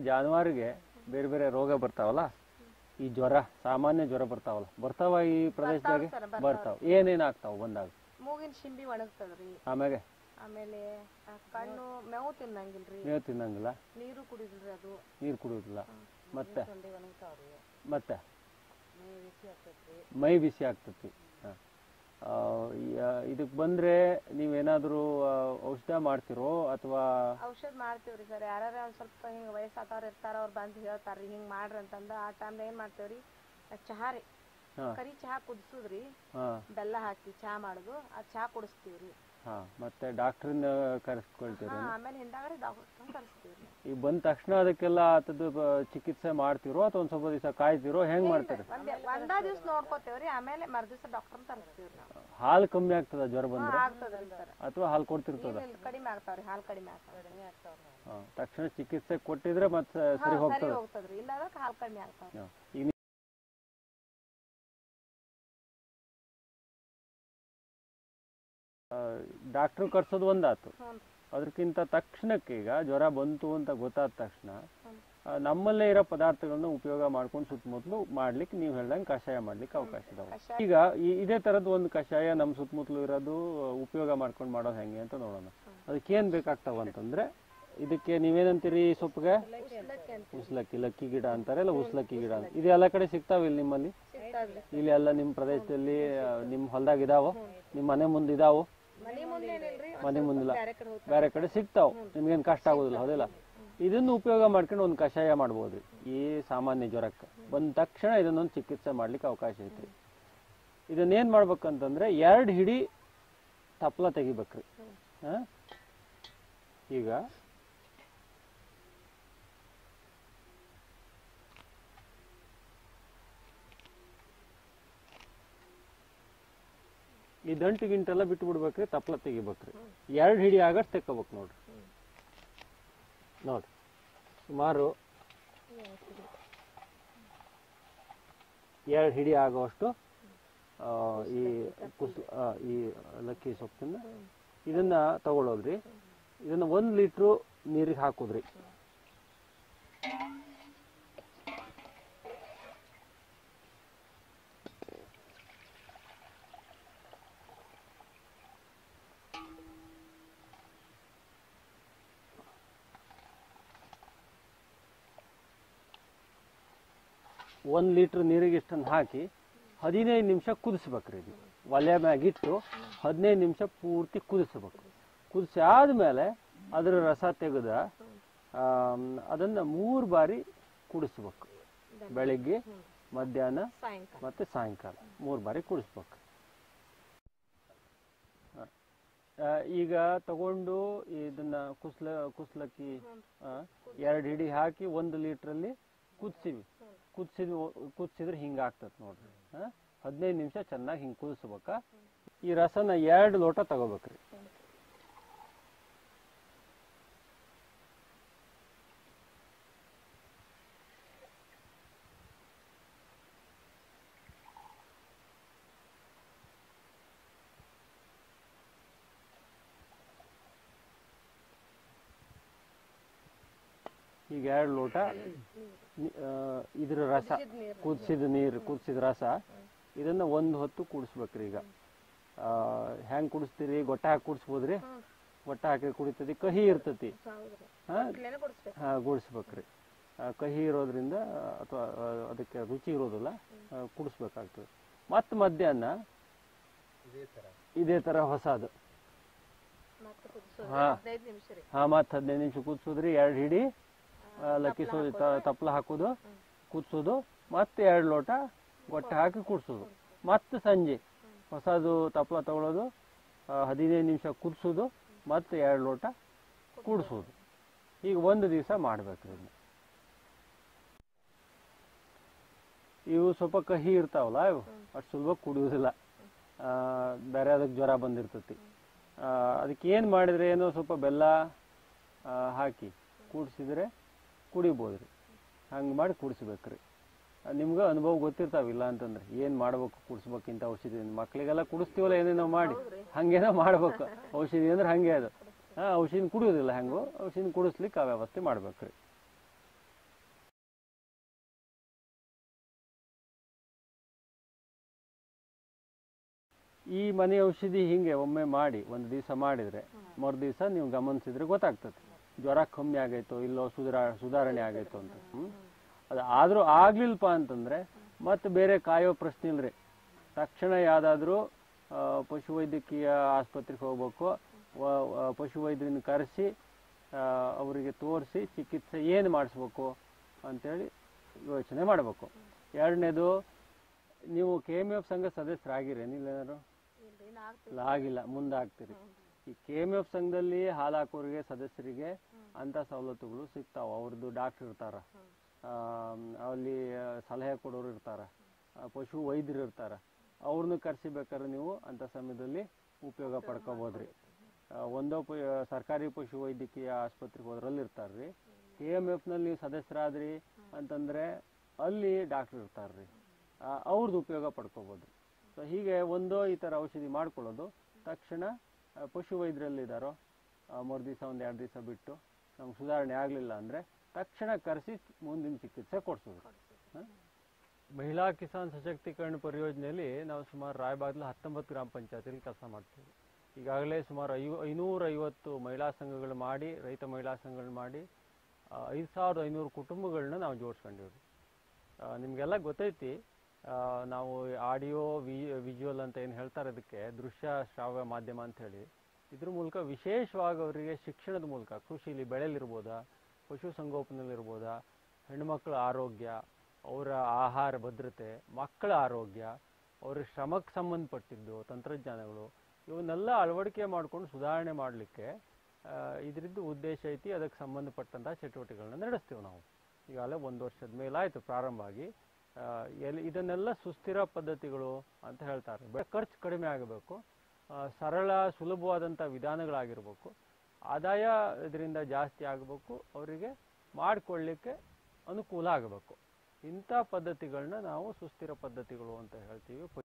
ಜಾನುವಾರಿಗೆ ಬೇರೆ ಬೇರೆ ರೋಗ ಬರ್ತಾವಲ್ಲ ಈ ಜ್ವರ ಸಾಮಾನ್ಯ ಜ್ವರ ಬರ್ತಾವಲ್ಲ ಬರ್ತಾವ ಈ ಪ್ರದೇಶದಾಗೆ sir, ಬರ್ತಾವ್. ಬರ್ತಾವ ಏನೇನ್ ಆಗ್ತಾವ ಬಂದಾಗ ಮೂಗಿನ ಶಿಂಬಿ ಒಣಗ್ತದ್ರಿ ಆಮ್ಯಾಗೆ ಆಮೇಲೆ ಆ ಕಣ್ಣು ಮೇವು ತಿನ್ನಂಗಿಲ್ರಿ ಮೇವು ತಿನ್ನಂಗಿಲ್ಲ ನೀರು ಕುಡಿದಿಲ್ರಿ ಅದು ನೀರು ಕುಡಿಯೋದಿಲ್ಲ ಮತ್ತೆ ಸೊಂಡಿ ಒಣಗ್ತಾವ್ರಿ ಮತ್ತೆ ಮೈ ಬಿಸಿ ಆಗ್ತೈತ್ರಿ ಮೈ ಬಿಸಿ ಆಗ್ತತಿ ಇದಕ್ಕೆ ಬಂದ್ರೆ ನೀವೇನಾದರೂ ಔಷಧ ಮಾಡ್ತಿರೋ ಅಥವಾ ಔಷಧ ಮಾಡ್ತೀವ್ರಿ ಸರ್ ಯಾರ್ಯಾರ ಒಂದ್ ಸ್ವಲ್ಪ ಹಿಂಗ ವಯಸ್ಸಾದವ್ರು ಇರ್ತಾರ ಅವ್ರು ಬಂದು ಹೇಳ್ತಾರ್ರಿ ಹಿಂಗ್ ಮಾಡ್ರಿ ಅಂತಂದ ಆ ಟೈಮ್ದಾಗ ಏನ್ ಮಾಡ್ತೇವ್ರಿ ಆ ಚಹಾ ರೀ ಹಾ. ಕರಿ ಚಹಾ ಕುದಿಸುದ್ರಿ ಹಾ ಬೆಲ್ಲ ಹಾಕಿ ಚಹಾ ಮಾಡುದು ಆ ಚಹಾ ಕುಡಿಸ್ತೀವ್ರಿ ಹಾ ಮತ್ತೆ ಡಾಕ್ಟ್ರನ್ನ ಕರೆಸ್ಕೊಳ್ತೀರಿ ಹಾ ಆಮೇಲೆ ಹಿಂದಾಗಡೆ ಡಾಕ್ಟರ್ ಕರೆಸ್ತೀವ್ರಿ ಈಗ ಬಂದ ತಕ್ಷಣ ಅದಕ್ಕೆಲ್ಲ ಆತದ್ದು ಬ- ಚಿಕಿತ್ಸೆ ಮಾಡ್ತಿರೋ ಅಥವಾ ಒಂದ್ ಸ್ವಲ್ಪ ದಿವಸ ಕಾಯ್ತಿರೋ ಹೆಂಗ್ ಮಾಡ್ತೀರಿ ಒಂದ್ ಒಂದ ದಿವ್ಸ ನೋಡ್ಕೋತೇವ್ರಿ ಆಮೇಲೆ ಮರ್ದಿವ್ಸ ಡಾಕ್ಟರ್ ತರಿಸ್ತೀವ್ರಿ ನಾವು ಹಾಲು ಕಮ್ಮಿ ಆಗ್ತದ ಜ್ವರ ಬಂದ್ರೆ ಆಗ್ತದ್ರಿ ಸರ್ ಅಥವಾ ಹಾಲು ಕೊಡ್ತಿರ್ತದ ಇಲ್ಲ ಕಡಿಮೆ ಆಗ್ತಾವ್ರಿ ಹಾಲು ಕಡಿಮೆ ಆಗ್ತಾವ್ರಿ ಕಡಿಮೆ ಆಗ್ತಾವ್ರಿ ಹಾ, ತಕ್ಷಣ ಚಿಕಿತ್ಸೆ ಕೊಟ್ಟಿದ್ರೆ ಮತ್ತೆ ಸರಿ ಸರಿ ಹೋಗ್ತದ ಹೋಗ್ತದ್ರಿ ಇಲ್ಲಾಂದ್ರೆ ಹಾಲು ಕಡಿಮೆ ಆಗ್ತಾವ್ರಿ ಹಾ. ಈಗ ನೀ- ಆ, ಡಾಕ್ಟ್ರು ಕರ್ಸೋದು ಒಂದಾತು ಹ್ಞೂ ಅದಕ್ಕಿಂತ ತಕ್ಷಣಕ್ಕೆ ಈಗ ಜ್ವರ ಬಂತು ಅಂತ ಗೊತ್ತಾದ ತಕ್ಷಣ ಹ್ಮ್. ಆ, ನಮ್ಮಲ್ಲೇ ಇರೋ ಪದಾರ್ಥಗಳನ್ನ ಉಪಯೋಗ ಮಾಡ್ಕೊಂಡು ಸುತ್ತಮುತ್ತಲು ಮಾಡ್ಲಿಕ್ಕೆ ನೀವು ಹೇಳ್ದಂಗೆ ಕಷಾಯ ಮಾಡ್ಲಿಕ್ಕೆ ಅವಕಾಶ ಇದಾವೆ ಕಷಾಯ. ಈಗ ಈ- ಇದೇ ತರದ್ ಒಂದು ಕಷಾಯ ನಮ್ಮ ಸುತ್ತಮುತ್ತಲು ಇರೋದು ಆ, ಉಪಯೋಗ ಮಾಡ್ಕೊಂಡು ಮಾಡೋದು ಹೆಂಗೆ ಅಂತ ನೋಡೋಣ ಅದಕ್ಕೇನ್ ಬೇಕಾಗ್ತಾವ ಅಂತಂದ್ರೆ ಇದಕ್ಕೆ ನೀವೇನಂತೀರಿ ಈ ಸೊಪ್ಪಿಗೆ ಉಸ್ಲಕ್ಕಿ ಅಂತ ಉಸ್ಲಕ್ಕಿ ಲಕ್ಕಿ ಗಿಡ ಅಂತಾರೆ ಇಲ್ಲ ಉಸ್ಲಕ್ಕಿ ಗಿಡ ಅಂತ ಇದು ಎಲ್ಲ ಕಡೆ ಸಿಗ್ತಾವ ಇಲ್ಲಿ ನಿಮ್ಮಲ್ಲಿ ಸಿಗ್ತಾವ್ರಿ ಇಲ್ಲಿ ಎಲ್ಲ ನಿಮ್ಮ ಪ್ರದೇಶದಲ್ಲಿ ಆ, ನಿಮ್ಮ ಹೊಲದಾಗ ಇದಾವ ನಿಮ್ಮ ಮನೆ ಮುಂದೆ ಇದಾವು ಮನಿ ಮುಂದೆ ಏನಿಲ್ರಿ ಮನೆ ಮುಂದಿಲ್ಲ ಬೇರೆ ಕಡೆ ಹೋಗ್ತಾವ ಬೇರೆ ಕಡೆ ಸಿಗ್ತಾವ ನಿಮ್ಗೇನು ಕಷ್ಟ ಆಗೋದಿಲ್ಲ ಹೌದಿಲ್ಲ ಇದನ್ನು ಉಪಯೋಗ ಮಾಡ್ಕೊಂಡು ಒಂದು ಕಷಾಯ ಮಾಡ್ಬೋದು ಈ ಸಾಮಾನ್ಯ ಜ್ವರಕ್ಕೆ ಬಂದ ತಕ್ಷಣ ಇದನ್ನೊಂದು ಚಿಕಿತ್ಸೆ ಮಾಡ್ಲಿಕ್ಕೆ ಅವಕಾಶ ಐತ್ರಿ ಇದನ್ನೇನ್ ಮಾಡ್ಬೇಕಂತಂದ್ರೆ ಎರಡು ಹಿಡಿ ತಪ್ಪಲ ತೆಗಿಬೇಕ್ರಿ ಹಾ? ಈಗ ಈ ದಂಟು ಗಿಂಟೆಲ್ಲ ಬಿಟ್ಟು ಬಿಡ್ಬೇಕ್ರಿ ತಪ್ಪಲ ತೆಗಿಬೇಕ್ರಿ ಎರಡು ಹಿಡಿ ಆಗಷ್ಟು ತೆಕ್ಕೋಬೇಕು ನೋಡ್ರಿ ನೋಡ್ರಿ ಸುಮಾರು ಎರಡು ಹಿಡಿ ಆಗುವಷ್ಟು ಆ, ಈ ಕುಸ್ ಆ, ಈ ಲಕ್ಕಿ ಸೊಪ್ಪನ್ನ ಇದನ್ನ ತಗೊಳ್ಳೋದ್ರಿ ಇದನ್ನ ಒಂದ್ ಲೀಟ್ರು ನೀರಿಗೆ ಹಾಕೋದ್ರಿ ಒಂದ್ ಲೀಟ್ರ್ ನೀರಿಗೆ ಇಷ್ಟನ್ನು ಹಾಕಿ ಹದಿನೈದು ನಿಮಿಷ ಕುದಿಸ್ಬೇಕ್ರಿ ಇದು ಒಲೆ ಮ್ಯಾಗಿಟ್ಟು ಹದಿನೈದು ನಿಮಿಷ ಪೂರ್ತಿ ಕುದಿಸ್ಬೇಕು ಕುದಿಸಿ ಆದ್ಮೇಲೆ ಅದರ ರಸ ತೆಗೆದ ಆಮ್, ಅದನ್ನ ಮೂರು ಬಾರಿ ಕುಡಿಸ್ಬೇಕು ಬೆಳಿಗ್ಗೆ ಮಧ್ಯಾಹ್ನ ಸಾಯಂಕಾಲ ಮತ್ತೆ ಸಾಯಂಕಾಲ ಮೂರು ಬಾರಿ ಕುಡಿಸ್ಬೇಕು ಆ, ಈಗ ತಗೊಂಡು ಇದನ್ನ ಕುಸ್ಲ ಕುಸ್ಲಕ್ಕಿ ಎರಡು ಹಿಡಿ ಹಾಕಿ ಒಂದು ಲೀಟ್ರಲ್ಲಿ ಕುದಿಸಿವಿ ಕುದಿಸಿದ್ ಕುದಿಸಿದ್ರೆ ಹಿಂಗಾಗ್ತದೆ ನೋಡ್ರಿ ಹದಿನೈದು ನಿಮಿಷ ಚೆನ್ನಾಗಿ ಹಿಂಗೆ ಕುದಿಸ್ಬೇಕ ಈ ರಸನ ಎರಡು ಲೋಟ ತಗೋಬೇಕ್ರಿ ಈಗ ಎರಡು ಲೋಟ ನಿ- ಆ, ಇದ್ರ ರಸ ಕುದಿಸಿದ ನೀರು ಕುದಿಸಿದ ರಸ ಇದನ್ನ ಒಂದು ಹೊತ್ತು ಕುಡಿಸ್ಬೇಕ್ರಿ ಈಗ ಆ, ಹೆಂಗ್ ಕುಡಿಸ್ತೀರಿ ಗೊಟ್ಟ ಹಾಕಿ ಕುಡಿಸ್ಬೋದ್ರಿ ಗೊಟ್ಟ ಹಾಕಿ ಕುಡಿತತಿ ಕಹಿ ಇರ್ತತಿ ಹೌದ್ರಿ ಹಾ ಇಲ್ಲೇನೆ ಕೊಡಿಸ್ಬೇಕು ಹಾ ಗುಡಿಸ್ಬೇಕ್ರಿ ಆ, ಕಹಿ ಇರೋದ್ರಿಂದ ಅಥವಾ ಅದಕ್ಕೆ ರುಚಿ ಇರೋದಿಲ್ಲ ಆ, ಕುಡಿಸ್ಬೇಕಾಗ್ತದೆ ಮತ್ತೆ ಮಧ್ಯಾಹ್ನ ಇದೇ ತರ ಹೊಸದು ಮತ್ತೆ ಕುದಿಸೋದು ಹಾ. ಹದಿನೈದು ನಿಮಿಷ ರೀ ಹಾ ಮತ್ತೆ ಹದಿನೈದು ನಿಮಿಷ ಕುದಿಸೋದ್ರಿ ಎರಡು ಹಿಡಿ ಆ, ಲಕ್ಕಿ ಸೋ ತಪ್ಪಲ ಹಾಕೋದು ಕುದಿಸೋದು ಮತ್ತೆ ಎರಡು ಲೋಟ ಗೊಟ್ಟೆ ಹಾಕಿ ಕುಡಿಸೋದು ಮತ್ತೆ ಸಂಜೆ ಹೊಸದು ತಪ್ಪಲ ತಗೊಳ್ಳೋದು ಆ, ಹದಿನೈದು ನಿಮಿಷ ಕುದಿಸೋದು ಮತ್ತೆ ಎರಡು ಲೋಟ ಕುಡಿಸೋದು ಈಗ ಒಂದು ದಿವಸ ಮಾಡ್ಬೇಕ್ರಿ ಇದನ್ನ ಇವು ಸ್ವಲ್ಪ ಕಹಿ ಇರ್ತಾವಲ್ಲ ಇವು ಅಷ್ಟು ಸುಲಭ ಕುಡಿಯೋದಿಲ್ಲ ಆ, ಬೇರೆ ಅದಕ್ಕೆ ಜ್ವರ ಬಂದಿರ್ತತಿ ಆ, ಅದಕ್ಕೆ ಏನು ಮಾಡಿದ್ರೆ ಏನೋ ಸ್ವಲ್ಪ ಬೆಲ್ಲ ಆ, ಹಾಕಿ ಕೂಡಿಸಿದ್ರೆ ಕುಡಿಬೋದ್ರಿ ಹಂಗೆ ಮಾಡಿ ಕುಡಿಸ್ಬೇಕ್ರಿ ನಿಮ್ಗೆ ಅನುಭವ ಗೊತ್ತಿರ್ತಾವಿಲ್ಲ ಅಂತಂದ್ರೆ ಏನು ಮಾಡ್ಬೇಕು ಕುಡಿಸ್ಬೇಕು ಇಂಥ ಔಷಧಿ ಮಕ್ಳಿಗೆಲ್ಲ ಕುಡಿಸ್ತೀವಲ್ಲ ಏನೇನೋ ಮಾಡಿ ಹಂಗೇನೋ ಮಾಡ್ಬೇಕು ಔಷಧಿ ಅಂದ್ರೆ ಹಂಗೆ ಅದು ಹಾಂ ಔಷಧಿ ಕುಡಿಯೋದಿಲ್ಲ ಹೆಂಗೋ ಔಷಧಿ ಕುಡಿಸ್ಲಿಕ್ಕೆ ಆ ವ್ಯವಸ್ಥೆ ಮಾಡ್ಬೇಕ್ರಿ ಈ ಮನೆ ಔಷಧಿ ಹಿಂಗೆ ಒಮ್ಮೆ ಮಾಡಿ ಒಂದು ದಿವಸ ಮಾಡಿದರೆ ಮರು ದಿವಸ ನೀವು ಗಮನಿಸಿದ್ರೆ ಗೊತ್ತಾಗ್ತದೆ ಜ್ವರ ಕಮ್ಮಿ ಆಗೈತೋ ಇಲ್ಲೋ ಸುಧಾರ ಸುಧಾರಣೆ ಆಗೈತೋ ಅಂತ ಹ್ಮ್? ಅದು ಆದರೂ ಆಗ್ಲಿಲ್ಲಪ್ಪ ಅಂತಂದ್ರೆ ಮತ್ತೆ ಬೇರೆ ಕಾಯೋ ಪ್ರಶ್ನೆ ಇಲ್ರಿ ತಕ್ಷಣ ಯಾವುದಾದ್ರೂ ಪಶುವೈದ್ಯಕೀಯ ಆಸ್ಪತ್ರೆಗೆ ಹೋಗ್ಬೇಕು ವ- ವ- ಪಶುವೈದ್ಯರನ್ನ ಕರೆಸಿ ಅವರಿಗೆ ತೋರಿಸಿ ಚಿಕಿತ್ಸೆ ಏನು ಮಾಡಿಸ್ಬೇಕು ಅಂತೇಳಿ ಯೋಚನೆ ಮಾಡಬೇಕು ಎರಡನೇದು ನೀವು ಕೆ ಎಮ್ ಎಫ್ ಸಂಘ ಸದಸ್ಯರಾಗಿರೇನಿಲ್ಲ ಏನಾರು ಇಲ್ರಿ ಇನ್ನು ಆಗ್ತೀವಿ ಇಲ್ಲ ಆಗಿಲ್ಲ ಮುಂದೆ ಆಗ್ತೀರಿ ಈ ಕೆ ಎಮ್ ಎಫ್ ಸಂಘದಲ್ಲಿ ಹಾಲು ಹಾಕೋರಿಗೆ ಸದಸ್ಯರಿಗೆ ಅಂತ ಸವಲತ್ತುಗಳು ಸಿಗ್ತಾವ ಅವ್ರದ್ದು ಡಾಕ್ಟರ್ ಇರ್ತಾರ ಆಮ್, ಅಲ್ಲಿ ಆ, ಸಲಹೆ ಕೊಡೋರು ಇರ್ತಾರ ಆ, ಪಶು ವೈದ್ಯರು ಇರ್ತಾರ ಅವ್ರನ್ನ ಕರೆಸಿ ಬೇಕಾದ್ರೆ ನೀವು ಅಂತ ಸಮಯದಲ್ಲಿ ಉಪಯೋಗ ಪಡ್ಕೋಬೋದ್ರಿ ಆ, ಒಂದೋ ಪ ಸರ್ಕಾರಿ ಪಶು ವೈದ್ಯಕೀಯ ಆಸ್ಪತ್ರೆಗೆ ಹೋದ್ರಲ್ಲಿ ಇರ್ತಾರ್ರಿ ಕೆ ಎಮ್ ಎಫ್ನಲ್ಲಿ ನೀವು ಸದಸ್ಯರಾದ್ರಿ ಅಂತಂದ್ರೆ ಅಲ್ಲಿ ಡಾಕ್ಟರ್ ಇರ್ತಾರ್ರಿ ಆ, ಅವ್ರದ್ದು ಉಪಯೋಗ ಪಡ್ಕೋಬೋದು ಸೊ ಹೀಗೆ ಒಂದೋ ಈ ಥರ ಔಷಧಿ ಮಾಡ್ಕೊಳ್ಳೋದು ತಕ್ಷಣ ಆ, ಪಶು ವೈದ್ಯರಲ್ಲಿದ್ದಾರೋ ಮೂರು ದಿವಸ ಒಂದು ಎರಡು ದಿವಸ ಬಿಟ್ಟು ನಮ್ಗೆ ಸುಧಾರಣೆ ಆಗಲಿಲ್ಲ ಅಂದರೆ ತಕ್ಷಣ ಕರೆಸಿ ಮುಂದಿನ ಚಿಕಿತ್ಸೆ ಕೊಡಿಸೋದು ಹ? ಮಹಿಳಾ ಕಿಸಾನ್ ಸಶಕ್ತೀಕರಣ ಪರಿಯೋಜನೆಯಲ್ಲಿ ನಾವು ಸುಮಾರು ರಾಯಬಾಗ್ಲ ಹತ್ತೊಂಬತ್ತು ಗ್ರಾಮ ಪಂಚಾಯತಿಲಿ ಕೆಲಸ ಮಾಡ್ತೀವಿ ಈಗಾಗಲೇ ಸುಮಾರು ಐವ ಐನೂರ ಐವತ್ತು ಮಹಿಳಾ ಸಂಘಗಳು ಮಾಡಿ ರೈತ ಮಹಿಳಾ ಸಂಘಗಳು ಮಾಡಿ ಐದು ಸಾವಿರದ ಐನೂರು ಕುಟುಂಬಗಳನ್ನ ನಾವು ಜೋಡಿಸ್ಕೊಂಡಿವ್ರಿ ಆ, ನಿಮಗೆಲ್ಲ ಗೊತ್ತೈತಿ ಆ, ನಾವು ಆಡಿಯೋ ವಿ ವಿಜುವಲ್ ಅಂತ ಏನು ಹೇಳ್ತಾರೆ ಅದಕ್ಕೆ ದೃಶ್ಯ ಶ್ರಾವ್ಯ ಮಾಧ್ಯಮ ಅಂತ ಹೇಳಿ ಇದ್ರ ಮೂಲಕ ವಿಶೇಷವಾಗಿ ಅವರಿಗೆ ಶಿಕ್ಷಣದ ಮೂಲಕ ಕೃಷಿಲಿ ಬೆಳೆಲಿರ್ಬೋದಾ ಪಶು ಸಂಗೋಪನೆಯಲ್ಲಿರ್ಬೋದಾ ಹೆಣ್ಮಕ್ಳ ಆರೋಗ್ಯ ಅವರ ಆಹಾರ ಭದ್ರತೆ ಮಕ್ಕಳ ಆರೋಗ್ಯ ಅವರ ಶ್ರಮಕ್ಕೆ ಸಂಬಂಧಪಟ್ಟಿದ್ದು ತಂತ್ರಜ್ಞಾನಗಳು ಇವನ್ನೆಲ್ಲ ಅಳವಡಿಕೆ ಮಾಡ್ಕೊಂಡು ಸುಧಾರಣೆ ಮಾಡಲಿಕ್ಕೆ ಇದರದ್ದು ಉದ್ದೇಶ ಐತಿ ಅದಕ್ಕೆ ಸಂಬಂಧಪಟ್ಟಂಥ ಚಟುವಟಿಕೆಗಳನ್ನ ನಡೆಸ್ತೀವಿ ನಾವು ಈಗಾಗಲೇ ಒಂದು ವರ್ಷದ ಮೇಲಾಯಿತು ಪ್ರಾರಂಭ ಆಗಿ ಆ, ಎಲ್ಲಿ ಇದನ್ನೆಲ್ಲ ಸುಸ್ಥಿರ ಪದ್ಧತಿಗಳು ಅಂತ ಹೇಳ್ತಾರೆ ಬೆ- ಖರ್ಚು ಕಡಿಮೆ ಆಗಬೇಕು ಆ, ಸರಳ ಸುಲಭವಾದಂಥ ವಿಧಾನಗಳಾಗಿರ್ಬೇಕು ಆದಾಯ ಇದರಿಂದ ಜಾಸ್ತಿ ಆಗಬೇಕು ಅವರಿಗೆ ಮಾಡಿಕೊಳ್ಳಿಕ್ಕೆ ಅನುಕೂಲ ಆಗಬೇಕು ಇಂಥ ಪದ್ಧತಿಗಳನ್ನ ನಾವು ಸುಸ್ಥಿರ ಪದ್ಧತಿಗಳು ಅಂತ ಹೇಳ್ತೀವಿ